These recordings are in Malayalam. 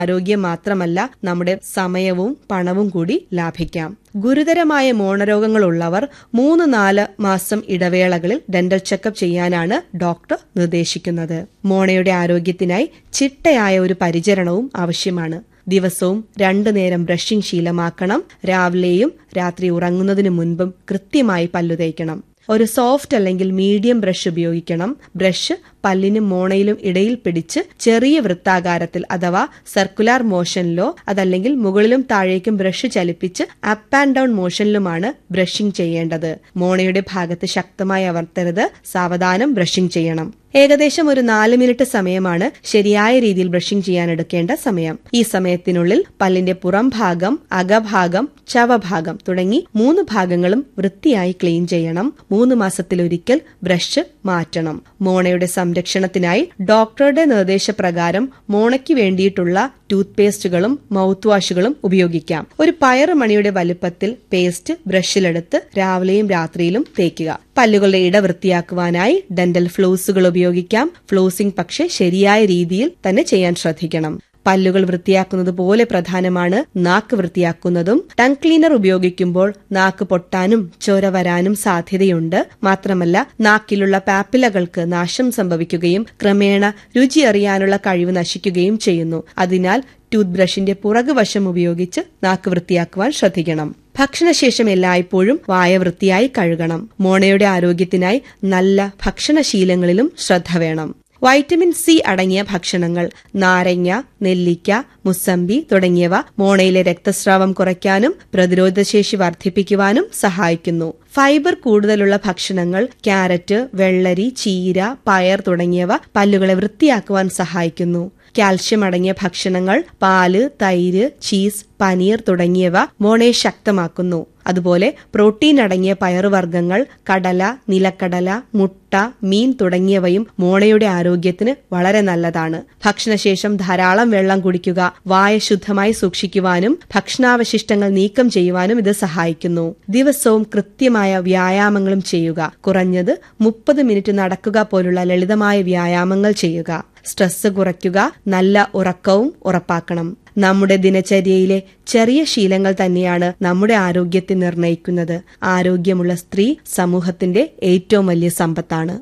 ആരോഗ്യം മാത്രമല്ല നമ്മുടെ സമയവും പണവും കൂടി ലാഭിക്കാം ഗുരുതരമായ മോണരോഗങ്ങളുള്ളവർ മൂന്ന് നാല് മാസം ഇടവേളകളിൽ ഡെന്റൽ ചെക്കപ്പ് ചെയ്യാനാണ് ഡോക്ടർ നിർദ്ദേശിക്കുന്നത് മോണയുടെ ആരോഗ്യത്തിനായി ചിട്ടയായ ഒരു പരിചരണവും ആവശ്യമാണ് ദിവസവും രണ്ടു നേരം ബ്രഷിംഗ് ശീലമാക്കണം രാവിലെയും രാത്രി ഉറങ്ങുന്നതിനു മുൻപും കൃത്യമായി പല്ലു തേക്കണം ഒരു സോഫ്റ്റ് അല്ലെങ്കിൽ മീഡിയം ബ്രഷ് ഉപയോഗിക്കണം ബ്രഷ് പല്ലിനും മോണയിലും ഇടയിൽ പിടിച്ച് ചെറിയ വൃത്താകാരത്തിൽ അഥവാ സർക്കുലാർ മോഷനിലോ അതല്ലെങ്കിൽ മുകളിലും താഴേക്കും ബ്രഷ് ചലിപ്പിച്ച് അപ്പ് ആൻഡ് ഡൗൺ മോഷനിലുമാണ് ബ്രഷിംഗ് ചെയ്യേണ്ടത് മോണയുടെ ഭാഗത്ത് ശക്തമായി അമർത്തരുത് സാവധാനം ബ്രഷിംഗ് ചെയ്യണം ഏകദേശം ഒരു നാല് മിനിറ്റ് സമയമാണ് ശരിയായ രീതിയിൽ ബ്രഷിംഗ് ചെയ്യാൻ എടുക്കേണ്ട സമയം ഈ സമയത്തിനുള്ളിൽ പല്ലിന്റെ പുറം ഭാഗം അകഭാഗം ചവഭാഗം തുടങ്ങി മൂന്ന് ഭാഗങ്ങളും വൃത്തിയായി ക്ലീൻ ചെയ്യണം മൂന്ന് മാസത്തിലൊരിക്കൽ ബ്രഷ് മാറ്റണം മോണയുടെ സംരക്ഷണത്തിനായി ഡോക്ടറുടെ നിർദ്ദേശപ്രകാരം മോണയ്ക്ക് വേണ്ടിയിട്ടുള്ള ടൂത്ത് പേസ്റ്റുകളും മൗത്ത് വാഷുകളും ഉപയോഗിക്കാം ഒരു പയറുമണിയുടെ വലുപ്പത്തിൽ പേസ്റ്റ് ബ്രഷിലെടുത്ത് രാവിലെയും രാത്രിയിലും തേക്കുക പല്ലുകളുടെ ഇട വൃത്തിയാക്കുവാനായി ഡെന്റൽ ഫ്ലോസുകൾ ഉപയോഗിക്കാം ഫ്ലോസിംഗ് പക്ഷേ ശരിയായ രീതിയിൽ തന്നെ ചെയ്യാൻ ശ്രദ്ധിക്കണം പല്ലുകൾ വൃത്തിയാക്കുന്നത് പോലെ പ്രധാനമാണ് നാക്ക് വൃത്തിയാക്കുന്നതും ടങ് ക്ലീനർ ഉപയോഗിക്കുമ്പോൾ നാക്ക് പൊട്ടാനും ചോര വരാനും സാധ്യതയുണ്ട് മാത്രമല്ല നാക്കിലുള്ള പാപ്പിലകൾക്ക് നാശം സംഭവിക്കുകയും ക്രമേണ രുചി അറിയാനുള്ള കഴിവ് നശിക്കുകയും ചെയ്യുന്നു അതിനാൽ ടൂത്ത് ബ്രഷിന്റെ പുറകുവശം ഉപയോഗിച്ച് നാക്ക് വൃത്തിയാക്കുവാൻ ശ്രദ്ധിക്കണം ഭക്ഷണശേഷം എല്ലായ്പ്പോഴും വായ വൃത്തിയായി കഴുകണം മോണയുടെ ആരോഗ്യത്തിനായി നല്ല ഭക്ഷണശീലങ്ങളിലും ശ്രദ്ധ വേണം വൈറ്റമിൻ സി അടങ്ങിയ ഭക്ഷണങ്ങൾ നാരങ്ങ നെല്ലിക്ക മുസമ്പി തുടങ്ങിയവ മോണയിലെ രക്തസ്രാവം കുറയ്ക്കാനും പ്രതിരോധശേഷി വർദ്ധിപ്പിക്കുവാനും സഹായിക്കുന്നു ഫൈബർ കൂടുതലുള്ള ഭക്ഷണങ്ങൾ ക്യാരറ്റ് വെള്ളരി ചീര പയർ തുടങ്ങിയവ പല്ലുകളെ വൃത്തിയാക്കുവാൻ സഹായിക്കുന്നു കാൽഷ്യം അടങ്ങിയ ഭക്ഷണങ്ങൾ പാല് തൈര് ചീസ് പനീർ തുടങ്ങിയവ മോണയെ ശക്തമാക്കുന്നു അതുപോലെ പ്രോട്ടീൻ അടങ്ങിയ പയറുവർഗ്ഗങ്ങൾ കടല നിലക്കടല മുട്ട മീൻ തുടങ്ങിയവയും മോണയുടെ ആരോഗ്യത്തിന് വളരെ നല്ലതാണ് ഭക്ഷണശേഷം ധാരാളം വെള്ളം കുടിക്കുക വായ ശുദ്ധമായി സൂക്ഷിക്കുവാനും ഭക്ഷണാവശിഷ്ടങ്ങൾ നീക്കം ചെയ്യുവാനും ഇത് സഹായിക്കുന്നു ദിവസവും കൃത്യമായ വ്യായാമങ്ങളും ചെയ്യുക കുറഞ്ഞത് മുപ്പത് മിനിറ്റ് നടക്കുക പോലുള്ള ലളിതമായ വ്യായാമങ്ങൾ ചെയ്യുക സ്ട്രെസ് കുറയ്ക്കുക നല്ല ഉറക്കവും ഉറപ്പാക്കണം നമ്മുടെ ദിനചര്യയിലെ ചെറിയ ശീലങ്ങൾ തന്നെയാണ് നമ്മുടെ ആരോഗ്യത്തെ നിർണ്ണയിക്കുന്നത് ആരോഗ്യമുള്ള സ്ത്രീ സമൂഹത്തിന്റെ ഏറ്റവും വലിയ സമ്പത്താണ്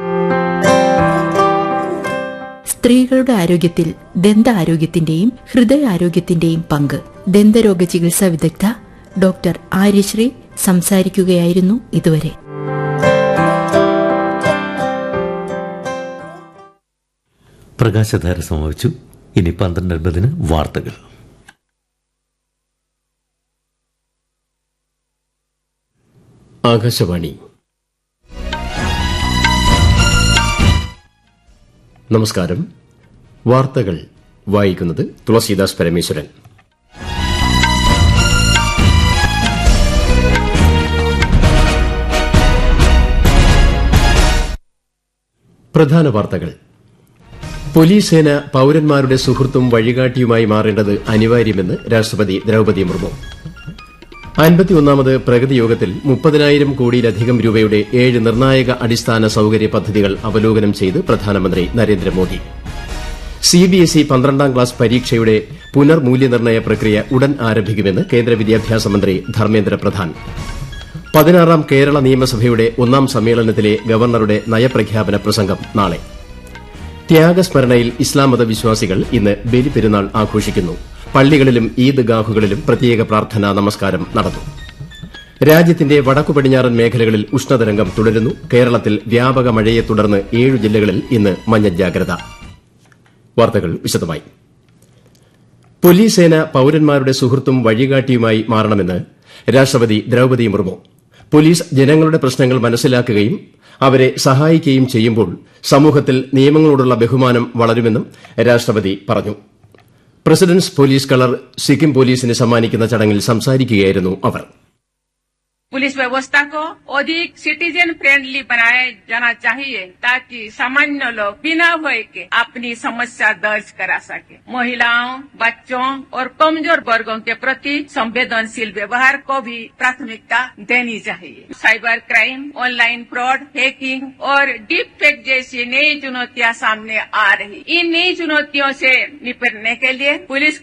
സ്ത്രീകളുടെ ആരോഗ്യത്തിൽ ദന്താരോഗ്യത്തിന്റെയും ഹൃദയാരോഗ്യത്തിന്റെയും പങ്ക് ദന്തരോഗ ചികിത്സാ വിദഗ്ധ ഡോക്ടർ ആര്യശ്രീ സംസാരിക്കുകയായിരുന്നു ഇതുവരെ പ്രകാശധാര സമാപിച്ചു ഇനി പന്ത്രണ്ട് അൻപതിന് വാർത്തകൾ ആകാശവാണി നമസ്കാരം വാർത്തകൾ വായിക്കുന്നത് തുളസീദാസ് പരമേശ്വരൻ പ്രധാന വാർത്തകൾ പോലീസ് സേന പൌരന്മാരുടെ സുഹൃത്തും വഴികാട്ടിയുമായി മാറേണ്ടത് അനിവാര്യമെന്ന് രാഷ്ട്രപതി ദ്രൌപദി മുർമു അൻപത്തിയൊന്നാമത് പ്രഗതി യോഗത്തിൽ മുപ്പതിനായിരം കോടിയിലധികം രൂപയുടെ ഏഴ് നിർണായക അടിസ്ഥാന സൌകര്യ പദ്ധതികൾ അവലോകനം ചെയ്ത് പ്രധാനമന്ത്രി നരേന്ദ്രമോദി സിബിഎസ്ഇ പന്ത്രണ്ടാം ക്ലാസ് പരീക്ഷയുടെ പുനർമൂല്യനിർണ്ണയ പ്രക്രിയ ഉടൻ ആരംഭിക്കുമെന്ന് കേന്ദ്ര വിദ്യാഭ്യാസ മന്ത്രി ധർമ്മേന്ദ്ര പ്രധാൻ പതിനാറാം കേരള നിയമസഭയുടെ ഒന്നാം സമ്മേളനത്തിലെ ഗവർണറുടെ നയപ്രഖ്യാപന പ്രസംഗം നാളെ ത്യാഗസ്മരണയിൽ ഇസ്ലാം മത വിശ്വാസികൾ ഇന്ന് ബലിപെരുന്നാൾ ആഘോഷിക്കുന്നു പള്ളികളിലും ഈദ്ഗാഹുകളിലും പ്രത്യേക പ്രാർത്ഥനാ നമസ്കാരം നടന്നു രാജ്യത്തിന്റെ വടക്കു പടിഞ്ഞാറൻ മേഖലകളിൽ ഉഷ്ണതരംഗം തുടരുന്നു കേരളത്തിൽ വ്യാപക മഴയെ തുടർന്ന് ഏഴു ജില്ലകളിൽ ഇന്ന് മഞ്ഞ ജാഗ്രത വാർത്തകൾ വിശദമായി പോലീസ് സേന പൌരന്മാരുടെ സുഹൃത്തും വഴികാട്ടിയുമായി മാറണമെന്ന് രാഷ്ട്രപതി ദ്രൌപദി മുർമു പോലീസ് ജനങ്ങളുടെ പ്രശ്നങ്ങൾ മനസ്സിലാക്കുകയും അവരെ സഹായിക്കുകയും ചെയ്യുമ്പോൾ സമൂഹത്തിൽ നിയമങ്ങളോടുള്ള ബഹുമാനം വളരുമെന്നും രാഷ്ട്രപതി പറഞ്ഞു പ്രസിഡന്റ്സ് പോലീസ് കളർ സിക്കിം പോലീസിന് സമ്മാനിക്കുന്ന ചടങ്ങിൽ സംസാരിക്കുകയായിരുന്നു അവർ पुलिस व्यवस्था को अधिक सिटीजन फ्रेंडली बनाया जाना चाहिए ताकि सामान्य लोग बिना भय के अपनी समस्या दर्ज करा सके महिलाओं बच्चों और कमजोर वर्गों के प्रति संवेदनशील व्यवहार को भी प्राथमिकता देनी चाहिए cyber crime online fraud hacking और डीप फेक जैसी नई चुनौतियां सामने आ रही इन नई चुनौतियों से निपटने के लिए पुलिस